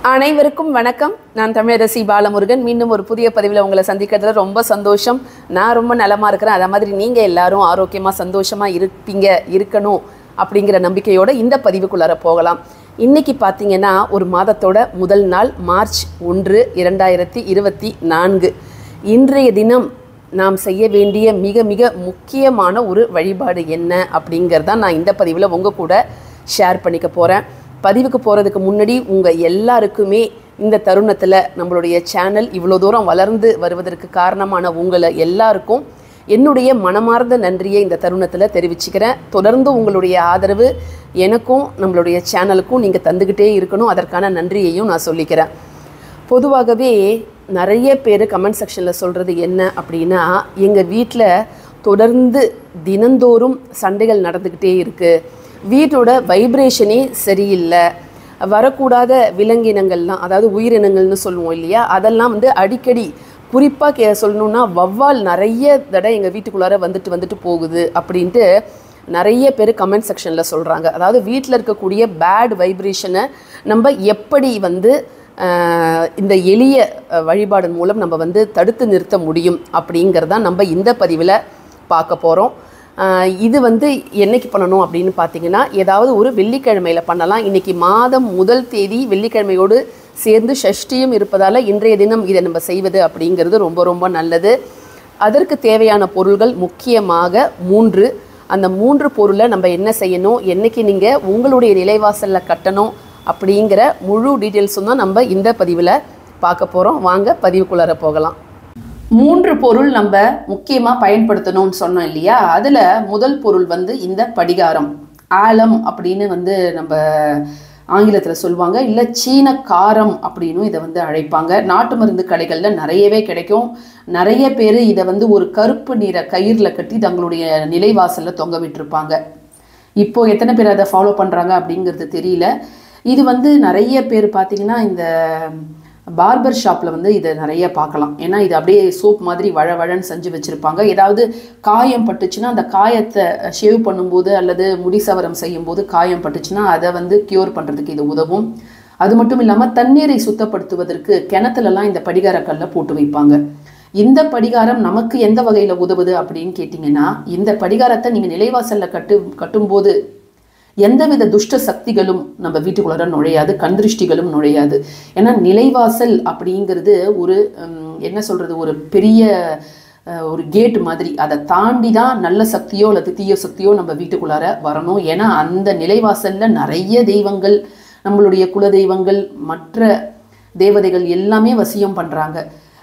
அனைவருக்கும் வணக்கம் நான் தமிழரசி பாலமுருகன் மீண்டும் ஒரு புதிய பதிவில் உங்களை சந்திக்கிறதுல ரொம்ப சந்தோஷம் நான் ரொம்ப நலமாக இருக்கிறேன் அதே மாதிரி நீங்கள் எல்லாரும் ஆரோக்கியமாக சந்தோஷமாக இருப்பீங்க இருக்கணும் அப்படிங்கிற நம்பிக்கையோட இந்த பதிவுக்குள்ளார போகலாம் இன்னைக்கு பார்த்தீங்கன்னா ஒரு மாதத்தோட முதல் நாள் மார்ச் ஒன்று இரண்டாயிரத்தி இருபத்தி நான்கு இன்றைய தினம் நாம் செய்ய வேண்டிய மிக மிக முக்கியமான ஒரு வழிபாடு என்ன அப்படிங்கிறத நான் இந்த பதிவில் உங்கள் கூட ஷேர் பண்ணிக்க போகிறேன் பதிவுக்கு போகிறதுக்கு முன்னாடி உங்கள் எல்லாருக்குமே இந்த தருணத்தில் நம்மளுடைய சேனல் இவ்வளோ தூரம் வளர்ந்து வருவதற்கு காரணமான உங்களை எல்லாருக்கும் என்னுடைய மனமார்ந்த நன்றியை இந்த தருணத்தில் தெரிவிச்சுக்கிறேன் தொடர்ந்து உங்களுடைய ஆதரவு எனக்கும் நம்மளுடைய சேனலுக்கும் நீங்கள் தந்துக்கிட்டே இருக்கணும் அதற்கான நன்றியையும் நான் சொல்லிக்கிறேன் பொதுவாகவே நிறைய பேர் கமெண்ட் செக்ஷனில் சொல்கிறது என்ன அப்படின்னா எங்கள் வீட்டில் தொடர்ந்து தினந்தோறும் சண்டைகள் நடந்துக்கிட்டே இருக்குது வீட்டோட வைப்ரேஷனே சரியில்லை வரக்கூடாத விலங்கினங்கள்லாம் அதாவது உயிரினங்கள்னு சொல்லுவோம் இல்லையா அதெல்லாம் வந்து அடிக்கடி குறிப்பாக கே சொல்லணுன்னா வவ்வால் நிறைய தடவை எங்கள் வீட்டுக்குள்ளார வந்துட்டு வந்துட்டு போகுது அப்படின்ட்டு நிறைய பேர் கமெண்ட் செக்ஷனில் சொல்கிறாங்க அதாவது வீட்டில் இருக்கக்கூடிய பேட் வைப்ரேஷனை நம்ம எப்படி வந்து ஆஹ், இந்த எளிய அஹ், வழிபாடு மூலம் நம்ம வந்து தடுத்து நிறுத்த முடியும் அப்படிங்கிறதான் நம்ம இந்த பதிவில் பார்க்க போகிறோம் இது வந்து என்னைக்கு பண்ணணும் அப்படின்னு பார்த்தீங்கன்னா ஏதாவது ஒரு வெள்ளிக்கிழமையில் பண்ணலாம் இன்றைக்கி மாதம் முதல் தேதி வெள்ளிக்கிழமையோடு சேர்ந்து ஷஷ்டியும் இருப்பதால் இன்றைய தினம் இதை நம்ம செய்வது அப்படிங்கிறது ரொம்ப ரொம்ப நல்லது அதற்கு தேவையான பொருள்கள் முக்கியமாக மூன்று அந்த மூன்று பொருளை நம்ம என்ன செய்யணும் என்னைக்கு நீங்கள் உங்களுடைய நிலைவாசலில் கட்டணும் அப்படிங்கிற முழு டீட்டெயில்ஸும் தான் நம்ம இந்த பதிவில் பார்க்க போகிறோம் வாங்க பதிவுக்குள்ளார போகலாம் மூன்று பொருள் நம்ம முக்கியமாக பயன்படுத்தணும்னு சொன்னோம் இல்லையா அதில் முதல் பொருள் வந்து இந்த படிகாரம் ஆலம் அப்படின்னு வந்து நம்ம ஆங்கிலத்தில் சொல்லுவாங்க இல்லை சீன காரம் அப்படின்னும் இதை வந்து அழைப்பாங்க நாட்டு மருந்து கடைகளில் நிறையவே கிடைக்கும் நிறைய பேர் இதை வந்து ஒரு கருப்பு நிற கயிறில் கட்டி தங்களுடைய நிலைவாசலில் தொங்க விட்டுருப்பாங்க இப்போ எத்தனை பேர் அதை ஃபாலோ பண்ணுறாங்க அப்படிங்கிறது தெரியல இது வந்து நிறைய பேர் பார்த்தீங்கன்னா இந்த பார்பர் ஷாப்பில் வந்து இதை நிறைய பார்க்கலாம் ஏன்னா இது அப்படியே சோப் மாதிரி வழ வழன்னு செஞ்சு வச்சுருப்பாங்க ஏதாவது காயம் பட்டுச்சுன்னா அந்த காயத்தை ஷேவ் பண்ணும்போது அல்லது முடி சவரம் செய்யும்போது காயம் பட்டுச்சுன்னா அதை வந்து க்யூர் பண்ணுறதுக்கு இது உதவும் அது மட்டும் இல்லாமல் தண்ணீரை சுத்தப்படுத்துவதற்கு கிணத்துலலாம் இந்த படிகாரக்கல்ல போட்டு வைப்பாங்க இந்த படிகாரம் நமக்கு எந்த வகையில் உதவுது அப்படின்னு கேட்டிங்கன்னா இந்த படிகாரத்தை நீங்கள் நிலைவாசலில் கட்டு கட்டும்போது எந்தவித துஷ்ட சக்திகளும் நம்ம வீட்டுக்குள்ளார நுழையாது கண் திருஷ்டிகளும் நுழையாது ஏன்னா நிலைவாசல் அப்படிங்கிறது ஒரு உம், என்ன சொல்கிறது ஒரு பெரிய அஹ், ஒரு கேட் மாதிரி அதை தாண்டி தான் நல்ல சக்தியோ அல்லது தீய சக்தியோ நம்ம வீட்டுக்குள்ளார வரணும் ஏன்னா அந்த நிலைவாசலில் நிறைய தெய்வங்கள் நம்மளுடைய குல தெய்வங்கள் மற்ற தேவதைகள் எல்லாமே வசியம் பண்ணுறாங்க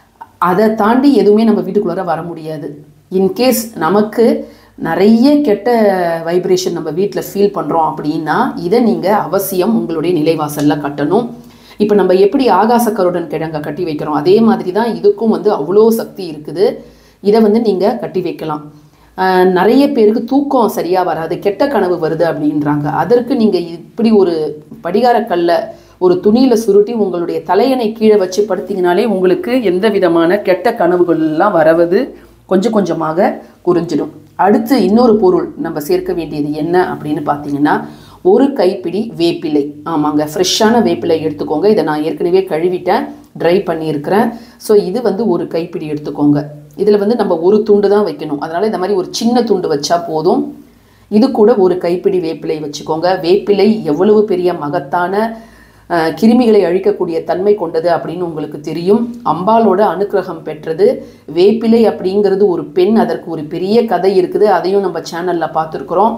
அதை தாண்டி எதுவுமே நம்ம வீட்டுக்குள்ளார வர முடியாது இன்கேஸ் நமக்கு நிறைய கெட்ட வைப்ரேஷன் நம்ம வீட்டில் ஃபீல் பண்ணுறோம் அப்படின்னா இதை நீங்கள் அவசியம் உங்களுடைய நிலைவாசலில் கட்டணும் இப்போ நம்ம எப்படி ஆகாசக்கருடன் கிழங்க கட்டி வைக்கிறோம் அதே மாதிரி தான் இதுக்கும் வந்து அவ்வளோ சக்தி இருக்குது இதை வந்து நீங்கள் கட்டி வைக்கலாம் ஆஹ் நிறைய பேருக்கு தூக்கம் சரியாக வராது கெட்ட கனவு வருது அப்படின்றாங்க அதற்கு நீங்கள் இப்படி ஒரு படிகாரக்கல்ல ஒரு துணியில் சுருட்டி உங்களுடைய தலையணை கீழே வச்சு படுத்தீங்கனாலே உங்களுக்கு எந்த விதமான கெட்ட கனவுகள்லாம் வரவது கொஞ்சம் கொஞ்சமாக குறைஞ்சிடும் அடுத்து இன்னொரு பொருள் நம்ம சேர்க்க வேண்டியது என்ன அப்படின்னு பார்த்தீங்கன்னா ஒரு கைப்பிடி வேப்பிலை ஆமாங்க ஃப்ரெஷ்ஷான வேப்பிலை எடுத்துக்கோங்க இதை நான் ஏற்கனவே கழுவிட்டேன் ட்ரை பண்ணியிருக்கிறேன் ஸோ இது வந்து ஒரு கைப்பிடி எடுத்துக்கோங்க இதில் வந்து நம்ம ஒரு துண்டு தான் வைக்கணும் அதனால் இந்த மாதிரி ஒரு சின்ன துண்டு வச்சா போதும் இது கூட ஒரு கைப்பிடி வேப்பிலை வச்சுக்கோங்க வேப்பிலை எவ்வளவு பெரிய மகத்தான அஹ், கிருமிகளை அழிக்கக்கூடிய தன்மை கொண்டது அப்படின்னு உங்களுக்கு தெரியும் அம்பாலோட அனுக்கிரகம் பெற்றது வேப்பிலை அப்படிங்கிறது ஒரு பெண் அதற்கு ஒரு பெரிய கதை இருக்குது அதையும் நம்ம சேனலில் பார்த்துருக்குறோம்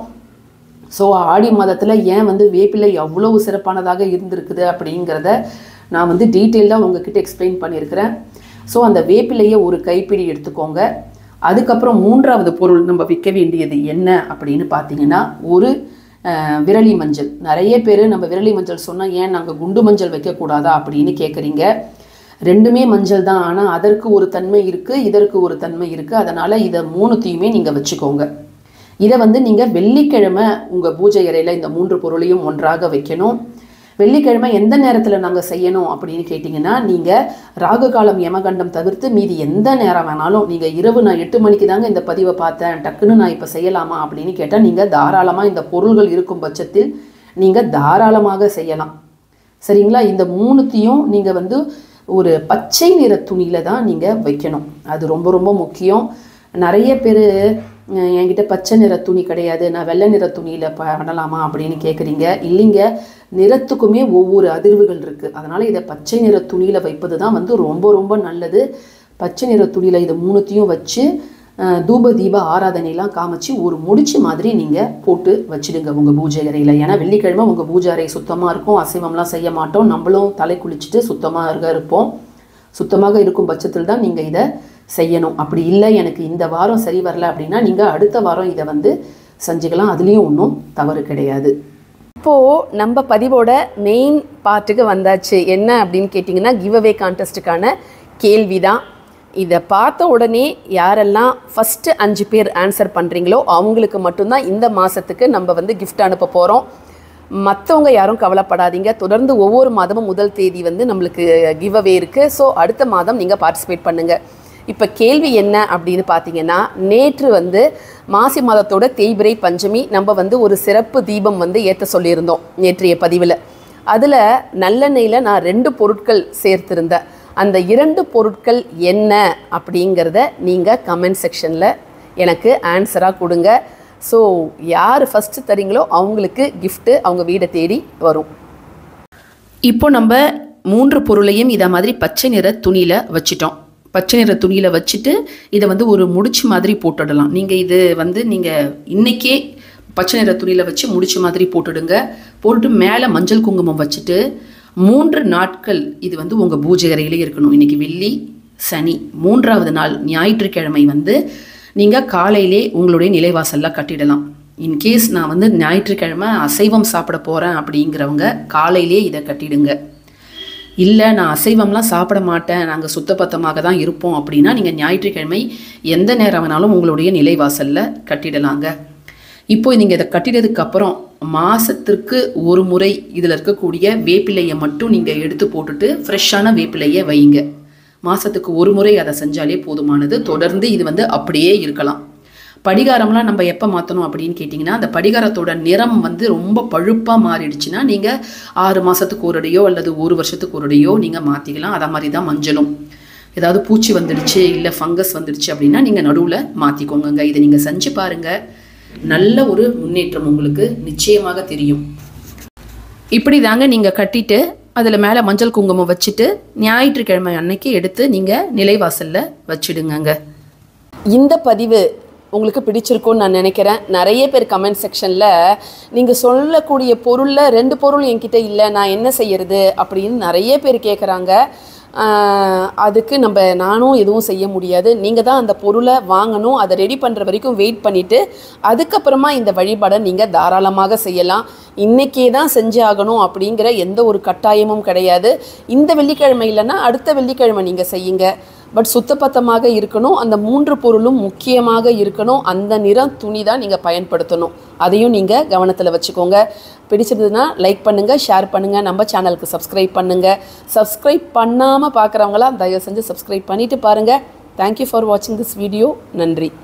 ஸோ ஆடி மாதத்தில் ஏன் வந்து வேப்பிலை அவ்வளவு சிறப்பானதாக இருந்திருக்குது அப்படிங்கிறத நான் வந்து டீட்டெயிலாக உங்ககிட்ட எக்ஸ்பிளைன் பண்ணியிருக்கிறேன் ஸோ அந்த வேப்பிலையை ஒரு கைப்பிடி எடுத்துக்கோங்க அதுக்கப்புறம் மூன்றாவது பொருள் நம்ம விற்க வேண்டியது என்ன அப்படின்னு பார்த்தீங்கன்னா ஒரு அஹ், விரலி மஞ்சள் நிறைய பேர் நம்ம விரலி மஞ்சள் சொன்னால் ஏன் நாங்கள் குண்டு மஞ்சள் வைக்கக்கூடாதா அப்படின்னு கேட்குறீங்க ரெண்டுமே மஞ்சள் தான் ஆனால் அதற்கு ஒரு தன்மை இருக்குது இதற்கு ஒரு தன்மை இருக்குது அதனால் இதை மூணுத்தையுமே நீங்கள் வச்சுக்கோங்க இதை வந்து நீங்கள் வெள்ளிக்கிழமை உங்கள் பூஜை அறையில் இந்த மூன்று பொருளையும் ஒன்றாக வைக்கணும் வெள்ளிக்கிழமை எந்த நேரத்தில் நாங்கள் செய்யணும் அப்படின்னு கேட்டிங்கன்னா நீங்கள் ராகு காலம் யமகண்டம் தவிர்த்து மீதி எந்த நேரம் வேணாலும் நீங்கள் இரவு நான் எட்டு மணிக்கு தாங்க இந்த பதிவை பார்த்தேன் டக்குன்னு நான் இப்போ செய்யலாமா அப்படின்னு கேட்டால் நீங்கள் தாராளமாக இந்த பொருள்கள் இருக்கும் பட்சத்தில் நீங்கள் தாராளமாக செய்யலாம் சரிங்களா இந்த மூணுத்தையும் நீங்கள் வந்து ஒரு பச்சை நிற துணியில் தான் நீங்கள் வைக்கணும் அது ரொம்ப ரொம்ப முக்கியம் நிறைய பேர் என்கிட்ட பச்சை நிற துணி கிடையாது நான் வெள்ளை நிற துணியில் பண்ணலாமா அப்படின்னு கேட்குறீங்க இல்லைங்க நிறத்துக்குமே ஒவ்வொரு அதிர்வுகள் இருக்குது அதனால் இதை பச்சை நிற துணியில் வைப்பது தான் வந்து ரொம்ப ரொம்ப நல்லது பச்சை நிற துணியில் இதை மூணுத்தையும் வச்சு அஹ், தூப தீப ஆராதனைலாம் காமிச்சு ஒரு முடிச்சு மாதிரி நீங்கள் போட்டு வச்சிடுங்க உங்கள் பூஜை அறையில் ஏன்னா வெள்ளிக்கிழமை உங்கள் பூஜை அறை சுத்தமாக இருக்கும் அசைவம்லாம் செய்ய மாட்டோம் நம்மளும் தலை குளிச்சுட்டு சுத்தமாக இருப்போம் சுத்தமாக இருக்கும் பட்சத்தில் தான் நீங்கள் இதை செய்யணும் அப்படி இல்லை எனக்கு இந்த வாரம் சரி வரல அப்படின்னா நீங்கள் அடுத்த வாரம் இதை வந்து செஞ்சுக்கலாம் அதுலேயும் ஒன்றும் தவறு கிடையாது இப்போது நம்ம பதிவோட மெயின் பார்ட்டுக்கு வந்தாச்சு என்ன அப்படின்னு கேட்டிங்கன்னா கிவ் அவே கான்டெஸ்ட்டுக்கான கேள்வி தான் இதை பார்த்த உடனே யாரெல்லாம் ஃபஸ்ட்டு அஞ்சு பேர் ஆன்சர் பண்ணுறீங்களோ அவங்களுக்கு மட்டும்தான் இந்த மாதத்துக்கு நம்ம வந்து கிஃப்ட் அனுப்ப போகிறோம் மற்றவங்க யாரும் கவலைப்படாதீங்க தொடர்ந்து ஒவ்வொரு மாதமும் முதல் தேதி வந்து நம்மளுக்கு கிவ் அவே இருக்குது ஸோ அடுத்த மாதம் நீங்கள் பார்ட்டிசிபேட் பண்ணுங்கள் இப்போ கேள்வி என்ன அப்படின்னு பார்த்தீங்கன்னா நேற்று வந்து மாசி மாதத்தோட தேய்பிரை பஞ்சமி நம்ம வந்து ஒரு சிறப்பு தீபம் வந்து ஏற்ற சொல்லியிருந்தோம் நேற்றைய பதிவில் அதில் நல்லெண்ணெயில் நான் ரெண்டு பொருட்கள் சேர்த்திருந்தேன் அந்த இரண்டு பொருட்கள் என்ன அப்படிங்கிறத நீங்கள் கமெண்ட் செக்ஷனில் எனக்கு ஆன்சராக கொடுங்க ஸோ யார் ஃபஸ்ட்டு தரீங்களோ அவங்களுக்கு gift அவங்க வீடை தேடி வரும் இப்போ நம்ம மூன்று பொருளையும் இதை மாதிரி பச்சை நிற துணியில் வச்சிட்டோம் பச்சை நிற துணியில் வச்சுட்டு இதை வந்து ஒரு முடிச்சு மாதிரி போட்டுடலாம் நீங்கள் இது வந்து நீங்கள் இன்றைக்கே பச்சை நிற துணியில் வச்சு முடிச்சு மாதிரி போட்டுடுங்க போட்டுட்டு மேலே மஞ்சள் குங்குமம் வச்சுட்டு மூன்று நாட்கள் இது வந்து உங்கள் பூஜை அறையிலே இருக்கணும் இன்றைக்கி வெள்ளி சனி மூன்றாவது நாள் ஞாயிற்றுக்கிழமை வந்து நீங்கள் காலையிலே உங்களுடைய நிலைவாசல்லாம் கட்டிடலாம் இன்கேஸ் நான் வந்து ஞாயிற்றுக்கிழமை அசைவம் சாப்பிட போகிறேன் அப்படிங்கிறவங்க காலையிலே இதை கட்டிடுங்க இல்லை நான் அசைவம்லாம் சாப்பிட மாட்டேன் நாங்கள் சுத்தபத்தமாக தான் இருப்போம் அப்படின்னா நீங்கள் ஞாயிற்றுக்கிழமை எந்த நேரம் வேணாலும் உங்களுடைய நிலைவாசலில் கட்டிடலாங்க இப்போ நீங்கள் இதை கட்டினதுக்கு அப்புறம் மாதத்திற்கு ஒரு முறை இதில் இருக்கக்கூடிய வேப்பிலையை மட்டும் நீங்கள் எடுத்து போட்டுட்டு ஃப்ரெஷ்ஷான வேப்பிலையை வைங்க மாதத்துக்கு ஒரு முறை அதை செஞ்சாலே போதுமானது தொடர்ந்து இது வந்து அப்படியே இருக்கலாம் படிகாரம்லாம் நம்ம எப்போ மாற்றணும் அப்படின்னு கேட்டிங்கன்னா அந்த படிகாரத்தோட நிறம் வந்து ரொம்ப பழுப்பாக மாறிடுச்சுன்னா நீங்கள் ஆறு மாதத்துக்கு ஒரு அடையோ அல்லது ஒரு வருஷத்துக்கு ஒரு அடையோ நீங்கள் மாற்றிக்கலாம் அதை மாதிரி தான் மஞ்சளும் ஏதாவது பூச்சி வந்துடுச்சு இல்லை ஃபங்கஸ் வந்துடுச்சு அப்படின்னா நீங்கள் நடுவில் மாற்றிக்கோங்க இதை நீங்கள் செஞ்சு பாருங்கள் நல்ல ஒரு முன்னேற்றம் உங்களுக்கு நிச்சயமாக தெரியும் இப்படி தாங்க நீங்கள் கட்டிட்டு அதில் மேலே மஞ்சள் குங்குமம் வச்சுட்டு ஞாயிற்றுக்கிழமை அன்னைக்கு எடுத்து நீங்கள் நிலைவாசலில் வச்சிடுங்கங்க இந்த பதிவு உங்களுக்கு பிடிச்சிருக்கும்னு நான் நினைக்கிறேன் நிறைய பேர் கமெண்ட் செக்ஷனில் நீங்கள் சொல்லக்கூடிய பொருளில் ரெண்டு பொருள் என்கிட்ட இல்லை நான் என்ன செய்யறது அப்படின்னு நிறைய பேர் கேட்குறாங்க ஆஹ், அதுக்கு நம்ம நானும் எதுவும் செய்ய முடியாது நீங்கள் தான் அந்த பொருளை வாங்கணும் அதை ரெடி பண்ணுற வரைக்கும் வெயிட் பண்ணிவிட்டு அதுக்கப்புறமா இந்த வழிபாடை நீங்கள் தாராளமாக செய்யலாம் இன்றைக்கே தான் செஞ்சு ஆகணும் அப்படிங்கிற எந்த ஒரு கட்டாயமும் கிடையாது இந்த வெள்ளிக்கிழமை இல்லைன்னா அடுத்த வெள்ளிக்கிழமை நீங்கள் செய்யுங்க பட் சுத்தபத்தமாக இருக்கணும் அந்த மூன்று பொருளும் முக்கியமாக இருக்கணும் அந்த நிறம் துணி தான் நீங்கள் பயன்படுத்தணும் அதையும் நீங்கள் கவனத்தில் வச்சுக்கோங்க பிடிச்சிருந்ததுன்னா லைக் பண்ணுங்கள் ஷேர் பண்ணுங்கள் நம்ம சேனலுக்கு சப்ஸ்கிரைப் பண்ணுங்கள் சப்ஸ்கிரைப் பண்ணாமல் பார்க்குறவங்களாம் தயவு செஞ்சு சப்ஸ்கிரைப் பண்ணிவிட்டு பாருங்கள் தேங்க்யூ ஃபார் வாட்சிங் திஸ் வீடியோ நன்றி